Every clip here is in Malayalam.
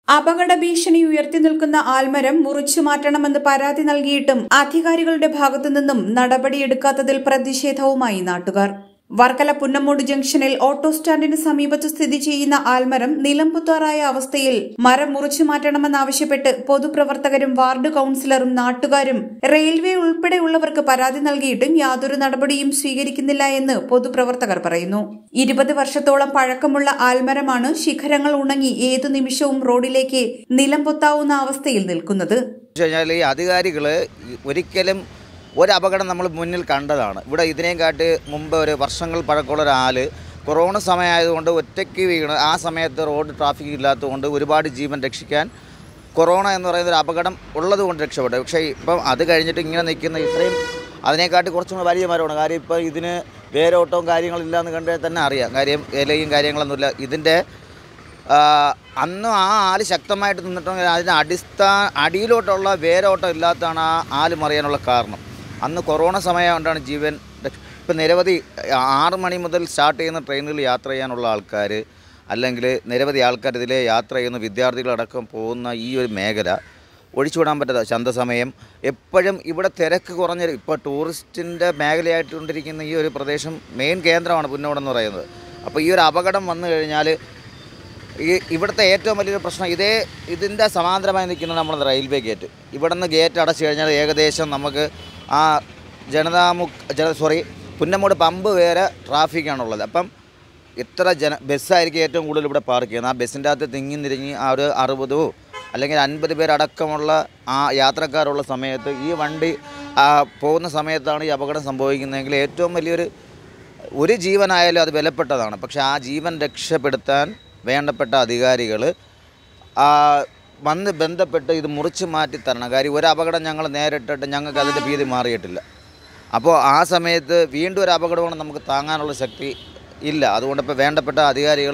അപകട ഭീഷണി ഉയർത്തി നിൽക്കുന്ന ആൽമരം മുറിച്ചു മാറ്റണമെന്ന് പരാതി നൽകിയിട്ടും അധികാരികളുടെ ഭാഗത്തുനിന്നും നടപടിയെടുക്കാത്തതിൽ പ്രതിഷേധവുമായി നാട്ടുകാർ വർക്കല പുന്നമ്മൂട് ജംഗ്ഷനിൽ ഓട്ടോ സ്റ്റാൻഡിന് സമീപത്ത് സ്ഥിതി ചെയ്യുന്ന ആൽമരം നിലംപൊത്താറായ അവസ്ഥയിൽ മരം മുറിച്ചു മാറ്റണമെന്നാവശ്യപ്പെട്ട് പൊതുപ്രവർത്തകരും വാർഡ് കൌൺസിലറും നാട്ടുകാരും റെയിൽവേ ഉൾപ്പെടെയുള്ളവർക്ക് പരാതി നൽകിയിട്ടും യാതൊരു നടപടിയും സ്വീകരിക്കുന്നില്ല എന്ന് പൊതുപ്രവർത്തകർ പറയുന്നു ഇരുപത് വർഷത്തോളം പഴക്കമുള്ള ആൽമരമാണ് ശിഖരങ്ങൾ ഉണങ്ങി ഏതു നിമിഷവും റോഡിലേക്ക് നിലംപൊത്താവുന്ന അവസ്ഥയിൽ നിൽക്കുന്നത് വെച്ച് കഴിഞ്ഞാൽ ഈ അധികാരികൾ ഒരിക്കലും ഒരു അപകടം നമ്മൾ മുന്നിൽ കണ്ടതാണ് ഇവിടെ ഇതിനെയും കാട്ടി മുമ്പ് ഒരു വർഷങ്ങൾ പഴക്കമുള്ള ഒരാൾ കൊറോണ സമയമായതുകൊണ്ട് ഒറ്റയ്ക്ക് വീണ് ആ സമയത്ത് റോഡ് ട്രാഫിക് ഇല്ലാത്തതുകൊണ്ട് ഒരുപാട് ജീവൻ രക്ഷിക്കാൻ കൊറോണ എന്ന് പറയുന്ന ഒരു അപകടം ഉള്ളത് കൊണ്ട് രക്ഷപ്പെട്ടു പക്ഷേ ഇപ്പം അത് കഴിഞ്ഞിട്ട് ഇങ്ങനെ നിൽക്കുന്ന ഇത്രയും അതിനെക്കാട്ടി കുറച്ചും കൂടെ വലിയ മരമാണ് കാര്യം ഇപ്പോൾ ഇതിന് വേരോട്ടവും കാര്യങ്ങളില്ല എന്ന് കണ്ടാൽ തന്നെ അറിയാം കാര്യം ഇലയും കാര്യങ്ങളൊന്നുമില്ല ഇതിൻ്റെ ആ, അന്നും ആ ആല് ശക്തമായിട്ട് നിന്നിട്ടുണ്ടെങ്കിൽ അതിന് അടിസ്ഥാന അടിയിലോട്ടുള്ള വേരോട്ടം ഇല്ലാത്തതാണ് ആ ആല് മറിയാനുള്ള കാരണം അന്ന് കൊറോണ സമയം കൊണ്ടാണ് ജീവൻ രക്ഷ- ഇപ്പം നിരവധി ആറ് മണി മുതൽ സ്റ്റാർട്ട് ചെയ്യുന്ന ട്രെയിനുകളിൽ യാത്ര ചെയ്യാനുള്ള ആൾക്കാർ അല്ലെങ്കിൽ നിരവധി ആൾക്കാർ ഇതിൽ യാത്ര ചെയ്യുന്ന വിദ്യാർത്ഥികളടക്കം പോകുന്ന ഈ ഒരു മേഖല ഒഴിച്ചുവിടാൻ പറ്റാത്ത ചന്തസമയം എപ്പോഴും ഇവിടെ തിരക്ക് കുറഞ്ഞ ഇപ്പോൾ ടൂറിസ്റ്റിൻ്റെ മേഖലയായിട്ടുകൊണ്ടിരിക്കുന്ന ഈ ഒരു പ്രദേശം മെയിൻ കേന്ദ്രമാണ് പുന്നോടെന്ന് പറയുന്നത് അപ്പോൾ ഈ ഒരു അപകടം വന്നു കഴിഞ്ഞാൽ ഈ ഇവിടുത്തെ ഏറ്റവും വലിയൊരു പ്രശ്നം ഇതേ ഇതിൻ്റെ സമാന്തരമായി നിൽക്കുന്ന നമ്മുടെ റെയിൽവേ ഗേറ്റ് ഇവിടെ നിന്ന് ഗേറ്റ് അടച്ചു കഴിഞ്ഞാൽ ഏകദേശം നമുക്ക് ആ ജനതാമുഖ് ജന സോറി പുന്നമൂട് പമ്പ് വരെ ട്രാഫിക്കാണുള്ളത് അപ്പം ഇത്ര ജന ബസ്സായിരിക്കും ഏറ്റവും കൂടുതൽ ഇവിടെ പാർക്ക് ചെയ്യുന്നത് ആ ബസ്സിൻ്റെ അകത്ത് തിങ്ങി നിരങ്ങി ആ ഒരു അറുപതോ അല്ലെങ്കിൽ അൻപത് പേരടക്കമുള്ള ആ യാത്രക്കാരുള്ള സമയത്ത് ഈ വണ്ടി ആ, പോകുന്ന സമയത്താണ് ഈ അപകടം സംഭവിക്കുന്നതെങ്കിൽ ഏറ്റവും വലിയൊരു ഒരു ജീവനായാലും അത് വിലപ്പെട്ടതാണ് പക്ഷേ ആ ജീവൻ രക്ഷപ്പെടുത്താൻ വേണ്ടപ്പെട്ട അധികാരികൾ വന്ന് ബന്ധപ്പെട്ട് ഇത് മുറിച്ച് മാറ്റി തരണം കാര്യം ഒരു അപകടം ഞങ്ങൾ നേരിട്ടിട്ട് ഞങ്ങൾക്ക് അതിൻ്റെ ഭീതി മാറിയിട്ടില്ല അപ്പോൾ ആ സമയത്ത് വീണ്ടും ഒരു അപകടമാണ് നമുക്ക് താങ്ങാനുള്ള ശക്തി ഇല്ല അതുകൊണ്ട് ഇപ്പോൾ വേണ്ടപ്പെട്ട അധികാരികൾ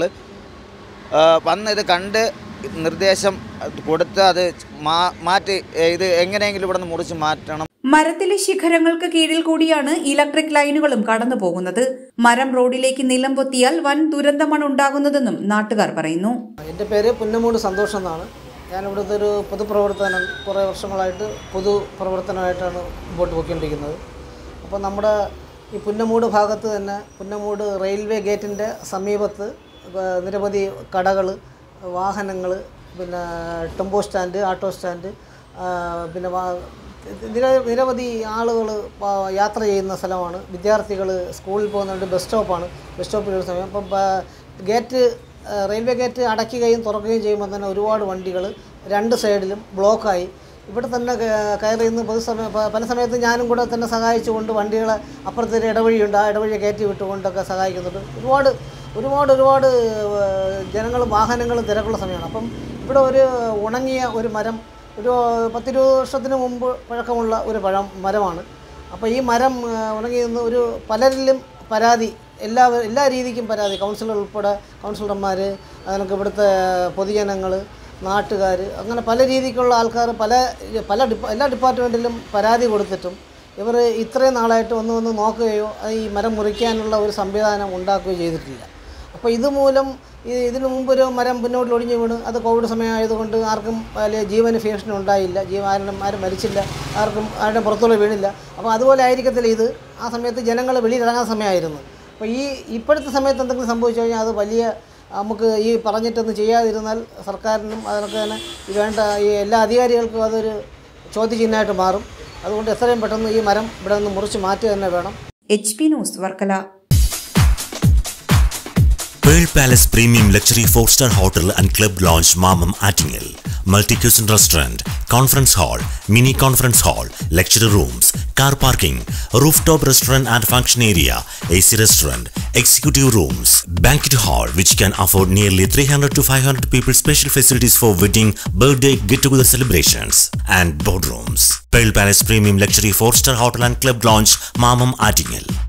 വന്ന് ഇത് കണ്ട് നിർദ്ദേശം കൊടുത്ത് അത് മാ മാറ്റി ഏ, ഇത് എങ്ങനെയെങ്കിലും ഇവിടെ നിന്ന് മുറിച്ച് മാറ്റണം മരത്തിലെ ശിഖരങ്ങൾക്ക് കീഴിൽ കൂടിയാണ് ഇലക്ട്രിക് ലൈനുകളും കടന്നു പോകുന്നത് മരം റോഡിലേക്ക് നിലം പൊത്തിയാൽ വൻ ദുരന്തമാണ് ഉണ്ടാകുന്നതെന്നും നാട്ടുകാർ പറയുന്നു എൻ്റെ പേര് പുന്നമൂട് സന്തോഷം എന്നാണ് ഞാൻ ഇവിടുത്തെ ഒരു പൊതുപ്രവർത്തനം കുറേ വർഷങ്ങളായിട്ട് പൊതുപ്രവർത്തനമായിട്ടാണ് മുമ്പോട്ട് പോയിക്കൊണ്ടിരിക്കുന്നത് അപ്പോൾ നമ്മുടെ ഈ പുന്നമൂട് ഭാഗത്ത് തന്നെ പുന്നമൂട് റെയിൽവേ ഗേറ്റിൻ്റെ സമീപത്ത് ഏർ നിരവധി കടകൾ വാഹനങ്ങൾ പിന്നെ ടെമ്പോ സ്റ്റാൻഡ് ആട്ടോ സ്റ്റാൻഡ് ആ, പിന്നെ വാ- നിര നിരവധി ആളുകൾ യാത്ര ചെയ്യുന്ന സ്ഥലമാണ് വിദ്യാർത്ഥികൾ സ്കൂളിൽ പോകുന്നുണ്ട് ബസ് സ്റ്റോപ്പാണ് ബസ് സ്റ്റോപ്പിലൊരു സമയം അപ്പം ബ- ഗേറ്റ് ആ, റെയിൽവേ ഗേറ്റ് അടയ്ക്കുകയും തുറക്കുകയും ചെയ്യുമ്പോൾ തന്നെ ഒരുപാട് വണ്ടികൾ രണ്ട് സൈഡിലും ബ്ലോക്കായി ഇവിടെ തന്നെ ക- കയറി നിന്ന് പൊതുസമയ പ- പല സമയത്ത് ഞാനും കൂടെ തന്നെ സഹായിച്ചുകൊണ്ട് വണ്ടികളെ അപ്പുറത്തൊരു ഇടവഴിയുണ്ട് ആ ഇടവഴി കയറ്റി വിട്ടുകൊണ്ടൊക്കെ സഹായിക്കുന്നുണ്ട് ഒരുപാട് ഒരുപാട് ഒരുപാട് ജനങ്ങളും വാഹനങ്ങളും തിരക്കുള്ള സമയമാണ് അപ്പം ഇവിടെ ഒരു ഉണങ്ങിയ ഒരു മരം ഒരു പത്തിരുപത് വർഷത്തിന് മുമ്പ് പഴക്കമുള്ള ഒരു പഴം മരമാണ് അപ്പോൾ ഈ മരം ആ, ഉണങ്ങി നിന്ന് ഒരു പലരിലും പരാതി എല്ലാ എല്ലാ രീതിക്കും പരാതി കൗൺസിലർ ഉൾപ്പെടെ കൗൺസിലർമാർ അതിനൊക്കെ ഇവിടുത്തെ പൊതുജനങ്ങൾ നാട്ടുകാർ അങ്ങനെ പല രീതിക്കുള്ള ആൾക്കാർ പല പല ഡിപ്പ എല്ലാ ഡിപ്പാർട്ട്മെൻറ്റിലും പരാതി കൊടുത്തിട്ടും ഇവർ ഇത്രയും നാളായിട്ട് ഒന്ന് വന്ന് നോക്കുകയോ അത് ഈ മരം മുറിക്കാനുള്ള ഒരു സംവിധാനം ഉണ്ടാക്കുകയോ ചെയ്തിട്ടില്ല അപ്പോൾ ഇതുമൂലം ഈ ഇതിനു മുമ്പ് ഒരു മരം പിന്നോട്ട് ഒടിഞ്ഞു വീണ് അത് കോവിഡ് സമയമായതുകൊണ്ട് ആർക്കും വലിയ ജീവന് ഭീഷണി ഉണ്ടായില്ല ജീവൻ ആരും ആരും മരിച്ചില്ല ആർക്കും ആരുടെ പുറത്തുള്ള വീണില്ല അപ്പോൾ അതുപോലെ ആയിരിക്കത്തില്ല ഇത് ആ സമയത്ത് ജനങ്ങൾ വെളിയിലിറങ്ങാൻ സമയമായിരുന്നു അപ്പോൾ ഈ ഇപ്പോഴത്തെ സമയത്ത് എന്തെങ്കിലും സംഭവിച്ചു കഴിഞ്ഞാൽ അത് വലിയ നമുക്ക് ഈ പറഞ്ഞിട്ടൊന്നും ചെയ്യാതിരുന്നാൽ സർക്കാരിനും അതിനൊക്കെ തന്നെ ഈ വേണ്ട ഈ എല്ലാ അധികാരികൾക്കും അതൊരു ചോദ്യചിഹ്നമായിട്ട് മാറും അതുകൊണ്ട് എത്രയും പെട്ടെന്ന് ഈ മരം ഇവിടെ നിന്ന് മുറിച്ച് മാറ്റുക തന്നെ വേണം H P news Varkala Pearl Palace Premium Luxury 4-star Hotel and Club Lounge Mamam Attingel. Multi-cuisine restaurant, conference hall, mini conference hall, lecture rooms, car parking, rooftop restaurant and function area, AC restaurant, executive rooms, banquet hall which can afford nearly 300 to 500 people special facilities for wedding, birthday, get-together celebrations and boardrooms. Pearl Palace Premium Luxury 4-star Hotel and Club Lounge Mamam Attingel.